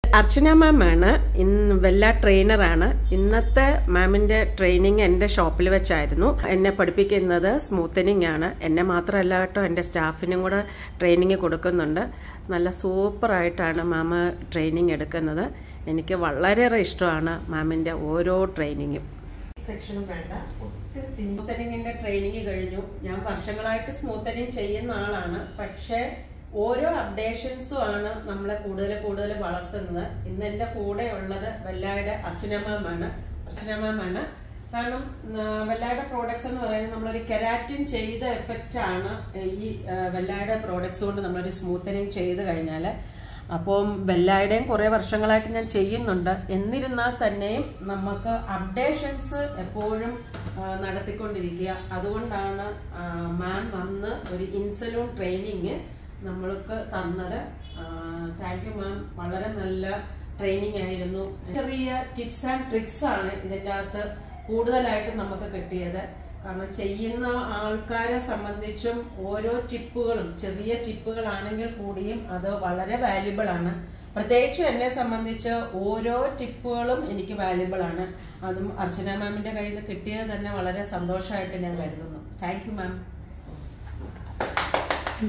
അർച്ചന മാമാണ് ഇന്ന് വെല്ല ട്രെയിനറാണ് ഇന്നത്തെ മാമിന്റെ ട്രെയിനിങ് എൻ്റെ ഷോപ്പിൽ വെച്ചായിരുന്നു എന്നെ പഠിപ്പിക്കുന്നത് സ്മൂത്തനിങ് ആണ് എന്നെ മാത്രമല്ല കേട്ടോ എൻ്റെ സ്റ്റാഫിനും കൂടെ ട്രെയിനിങ് കൊടുക്കുന്നുണ്ട് നല്ല സൂപ്പറായിട്ടാണ് മാമ ട്രെയിനിങ് എടുക്കുന്നത് എനിക്ക് വളരെയേറെ ഇഷ്ടമാണ് മാമിൻ്റെ ഓരോ ട്രെയിനിങ്ങും സെക്ഷനും വേണ്ട ഒത്തിരി സ്മൂത്തനിങ്ങിന്റെ ട്രെയിനിങ് കഴിഞ്ഞു ഞാൻ വർഷങ്ങളായിട്ട് സ്മൂത്തനിങ് ചെയ്യുന്ന ആളാണ് പക്ഷേ ഓരോ അപ്ഡേഷൻസും ആണ് നമ്മളെ കൂടുതൽ കൂടുതൽ വളർത്തുന്നത് ഇന്ന് എൻ്റെ കൂടെ ഉള്ളത് വെല്ലായുടെ അർച്ചനമാമാണ് അർച്ചനമാമാണ് കാരണം ആ, വെല്ലായുടെ പ്രോഡക്ട്സ് എന്ന് പറയുന്നത് നമ്മളൊരു കെരാറ്റിൻ ചെയ്ത എഫക്റ്റ് ആണ് ഈ ആ, വെല്ലായുടെ പ്രോഡക്ട്സ് കൊണ്ട് നമ്മളൊരു സ്മൂത്തനിങ് ചെയ്ത് കഴിഞ്ഞാൽ അപ്പം ബെല്ലായുടെയും കുറേ വർഷങ്ങളായിട്ട് ഞാൻ ചെയ്യുന്നുണ്ട് എന്നിരുന്നാൽ തന്നെയും നമുക്ക് അപ്ഡേഷൻസ് എപ്പോഴും ആ, നടത്തിക്കൊണ്ടിരിക്കുക അതുകൊണ്ടാണ് മാം വന്ന് ഒരു ഇൻസലൂൺ ട്രെയിനിങ് നമ്മൾക്ക് തന്നത് താങ്ക് യു മാം വളരെ നല്ല ട്രെയിനിങ് ആയിരുന്നു ചെറിയ ടിപ്സ് ആൻഡ് ട്രിക്സ് ആണ് ഇതിൻ്റെ അകത്ത് കൂടുതലായിട്ട് നമുക്ക് കിട്ടിയത് കാരണം ചെയ്യുന്ന ആൾക്കാരെ സംബന്ധിച്ചും ഓരോ ടിപ്പുകളും ചെറിയ ടിപ്പുകളാണെങ്കിൽ കൂടിയും അത് വളരെ വാല്യുബിൾ ആണ് പ്രത്യേകിച്ചും എന്നെ സംബന്ധിച്ച് ഓരോ ടിപ്പുകളും എനിക്ക് വാല്യുബിൾ ആണ് അതും അർച്ചന മാമിന്റെ കയ്യിൽ നിന്ന് കിട്ടിയത് തന്നെ വളരെ സന്തോഷമായിട്ട് ഞാൻ കരുതുന്നു താങ്ക് യു മാം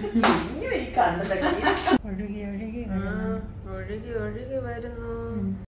ഇങ്ങനെ ഈ കണ്ണതൊക്കെ ഒഴുകി ഒഴുകി വരുന്നു